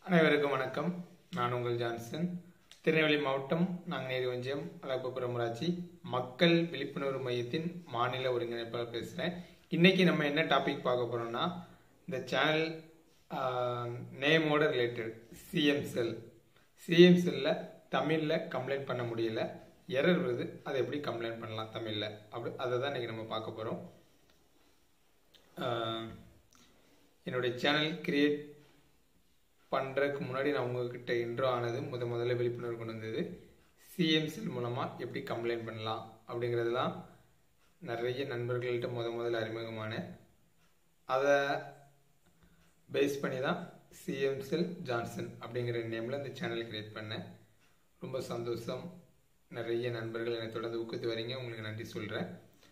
அனைவருக்கும் வணக்கம் நான் உங்கள் ஜான்சன் திருநெல்வேலி மாவட்டம் நாங்குநேரி ஒன்றியம் அழகப்புரம் ஊராட்சி மக்கள் விழிப்புணர்வு மையத்தின் மாநில ஒருங்கிணைப்பாளர் பேசுகிறேன் இன்னைக்கு நம்ம என்ன டாபிக் பார்க்க போறோம்னா இந்த சேனல் நேமோட ரிலேட்டட் சிஎம் செல் சிஎம் செல்ல தமிழில் கம்ப்ளைண்ட் பண்ண முடியல எரர் வருது அதை எப்படி கம்ப்ளைண்ட் பண்ணலாம் தமிழில் அப்படி அதை தான் இன்னைக்கு நம்ம பார்க்க போகிறோம் என்னுடைய சேனல் கிரியேட் பண்ணுறதுக்கு முன்னாடி நான் உங்ககிட்ட இன்ட்ரோ ஆனது முத முதல்ல விழிப்புணர்வு கொண்டு வந்தது சிஎம்சில் மூலமாக எப்படி கம்ப்ளைண்ட் பண்ணலாம் அப்படிங்கிறதுலாம் நிறைய நண்பர்கள்ட்ட முத முதல்ல அறிமுகமானேன் அதை பேஸ் பண்ணி தான் சிஎம்சில் ஜான்சன் அப்படிங்கிற நேமில் இந்த சேனல் கிரியேட் பண்ணேன் ரொம்ப சந்தோஷம் நிறைய நண்பர்கள் என்னை தொடர்ந்து ஊக்குவித்து வரீங்க உங்களுக்கு நன்றி சொல்கிறேன்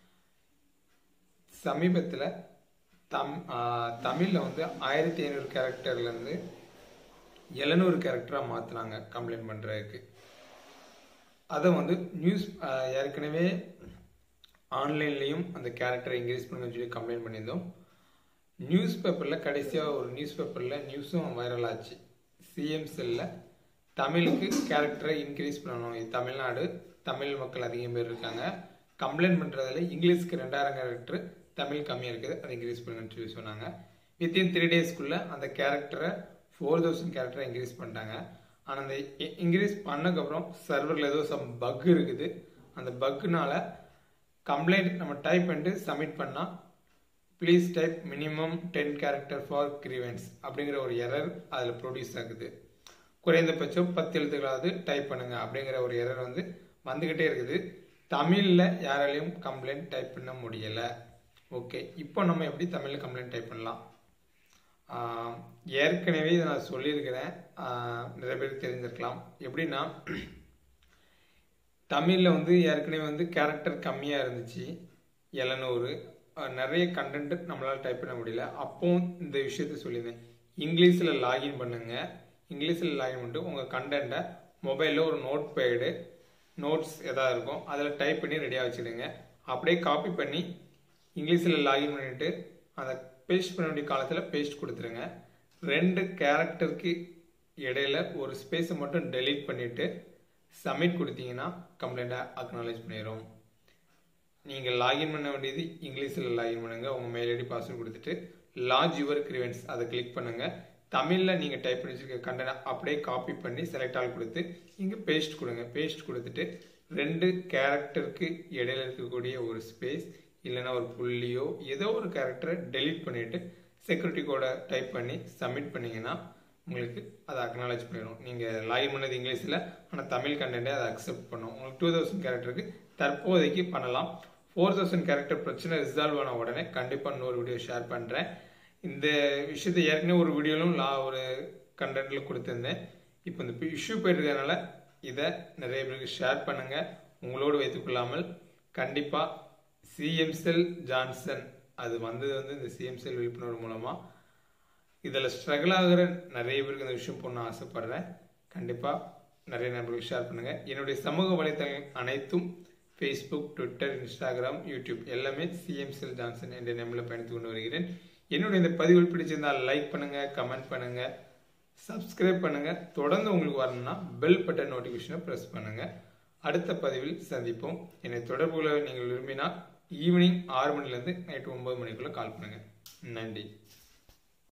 சமீபத்தில் தம் தமிழில் வந்து ஆயிரத்தி ஐநூறு கேரக்டர்லேருந்து எழுநூறு கேரக்டராக மாற்றினாங்க கம்ப்ளைண்ட் பண்ணுறதுக்கு அதை வந்து நியூஸ் ஏற்கனவே ஆன்லைன்லேயும் அந்த கேரக்டரை இன்க்ரீஸ் பண்ணுங்கன்னு சொல்லி கம்ப்ளைண்ட் பண்ணியிருந்தோம் நியூஸ் பேப்பரில் கடைசியாக ஒரு நியூஸ் பேப்பரில் நியூஸும் வைரல் ஆச்சு சிஎம் செல்லில் தமிழுக்கு கேரக்டரை இன்க்ரீஸ் பண்ணணும் இது தமிழ்நாடு தமிழ் மக்கள் அதிகம் பேர் இருக்காங்க கம்ப்ளைண்ட் பண்ணுறதுல இங்கிலீஷ்க்கு ரெண்டாயிரம் கேரக்டர் தமிழ் கம்மியாக இருக்குது அதை இன்க்ரீஸ் பண்ணுங்கன்னு சொல்லி சொன்னாங்க வித்தின் த்ரீ டேஸ்க்குள்ளே அந்த கேரக்டரை ஃபோர் தௌசண்ட் கேரக்டரை இன்க்ரீஸ் பண்ணிட்டாங்க ஆனால் அந்த இன்க்ரீஸ் பண்ணக்கப்புறம் சர்வரில் ஏதோ சம் பக் இருக்குது அந்த பக்குனால கம்ப்ளைண்ட் நம்ம டைப் பண்ணிட்டு சப்மிட் பண்ணால் please type minimum ten character for grievance அப்படிங்கிற ஒரு எரர் அதில் ப்ரொடியூஸ் ஆகுது குறைந்தபட்சம் பத்து எழுத்துக்களாவது டைப் பண்ணுங்க அப்படிங்கிற ஒரு எரர் வந்து வந்துக்கிட்டே இருக்குது தமிழில் யாராலையும் கம்ப்ளைண்ட் டைப் பண்ண முடியலை ஓகே இப்போ நம்ம எப்படி தமிழில் கம்ப்ளைண்ட் டைப் பண்ணலாம் ஏற்கனவே இதை நான் சொல்லியிருக்கிறேன் நிறைய பேருக்கு தெரிஞ்சிருக்கலாம் எப்படின்னா தமிழில் வந்து ஏற்கனவே வந்து கேரக்டர் கம்மியாக இருந்துச்சு எழுநூறு நிறைய கண்டென்ட் நம்மளால் டைப் பண்ண முடியல அப்போ இந்த விஷயத்த சொல்லியிருந்தேன் இங்கிலீஷில் லாகின் பண்ணுங்க இங்கிலீஷில் லாகின் பண்ணிட்டு உங்கள் கண்டென்ட்டை மொபைலில் ஒரு நோட் பேடு நோட்ஸ் எதாவது இருக்கும் அதில் டைப் பண்ணி ரெடியாக வச்சுடுங்க அப்படியே காப்பி பண்ணி இங்கிலீஷில் லாகின் பண்ணிவிட்டு அந்த பேஸ்ட் பண்ண வேண்டிய காலத்தில் பேஸ்ட் கொடுத்துருங்க ரெண்டு கேரக்டருக்கு இடையில ஒரு ஸ்பேஸை மட்டும் டெலீட் பண்ணிவிட்டு சப்மிட் கொடுத்தீங்கன்னா கம்ப்ளைண்ட்டை அக்னாலேஜ் பண்ணிடும் நீங்கள் லாகின் பண்ண வேண்டியது இங்கிலீஷில் லாகின் பண்ணுங்கள் உங்கள் மெயில் ஐடி பாஸ்வேர்டு கொடுத்துட்டு லாஜ் யுவர் கிரிவென்ஸ் அதை கிளிக் பண்ணுங்கள் தமிழில் நீங்கள் டைப் பண்ணி வச்சுருக்க கண்டென்ட் அப்படியே காப்பி பண்ணி செலக்ட் ஆல் கொடுத்து இங்கே பேஸ்ட் கொடுங்க பேஸ்ட் கொடுத்துட்டு ரெண்டு கேரக்டருக்கு இடையில இருக்கக்கூடிய ஒரு ஸ்பேஸ் இல்லைன்னா ஒரு புள்ளியோ ஏதோ ஒரு கேரக்டரை டெலீட் பண்ணிவிட்டு செக்யூரிட்டி கோடை டைப் பண்ணி சப்மிட் பண்ணிங்கன்னா உங்களுக்கு அதை அக்னாலேஜ் பண்ணிடும் நீங்கள் லாகின் பண்ணது இங்கிலீஷில் ஆனால் தமிழ் கண்டென்ட்டை அதை அக்செப்ட் பண்ணும் உங்களுக்கு டூ தௌசண்ட் கேரக்டருக்கு தற்போதைக்கு பண்ணலாம் ஃபோர் தௌசண்ட் கேரக்டர் பிரச்சனை ரிசால்வ் ஆன உடனே கண்டிப்பாக இன்னொரு வீடியோ ஷேர் பண்ணுறேன் இந்த விஷயத்தை ஏற்கனவே ஒரு வீடியோலும் லா ஒரு கண்டென்ட்டில் கொடுத்துருந்தேன் இப்போ இந்த இஷ்யூ போயிருக்கிறதுனால இதை நிறைய பேருக்கு ஷேர் பண்ணுங்கள் உங்களோடு வைத்துக்கொள்ளாமல் கண்டிப்பாக சிஎம்செல் ஜான்சன் அது வந்தது வந்து இந்த சிஎம்செல் விழிப்புணர்வு மூலமாக இதில் ஸ்ட்ரகிள் ஆகிற நிறைய பேருக்கு இந்த விஷயம் போடணும் ஆசைப்பட்றேன் கண்டிப்பாக நிறைய நண்பர்களுக்கு ஷேர் பண்ணுங்கள் என்னுடைய சமூக வலைத்தளங்கள் அனைத்தும் ஃபேஸ்புக் ட்விட்டர் இன்ஸ்டாகிராம் யூடியூப் எல்லாமே சிஎம்செல் ஜான்சன் என்ற நேமில் பயணித்து கொண்டு வருகிறேன் என்னுடைய இந்த பதிவுகள் பிடிச்சிருந்தால் லைக் பண்ணுங்கள் கமெண்ட் பண்ணுங்கள் சப்ஸ்கிரைப் பண்ணுங்கள் தொடர்ந்து உங்களுக்கு வரணும்னா பெல் பட்டன் நோட்டிஃபிகேஷனை ப்ரெஸ் பண்ணுங்கள் அடுத்த பதிவில் சந்திப்போம் என்னை தொடர்புகளை நீங்கள் விரும்பினால் ஈவினிங் ஆறு மணிலேருந்து நைட்டு ஒன்பது மணிக்குள்ளே கால் பண்ணுங்கள் நன்றி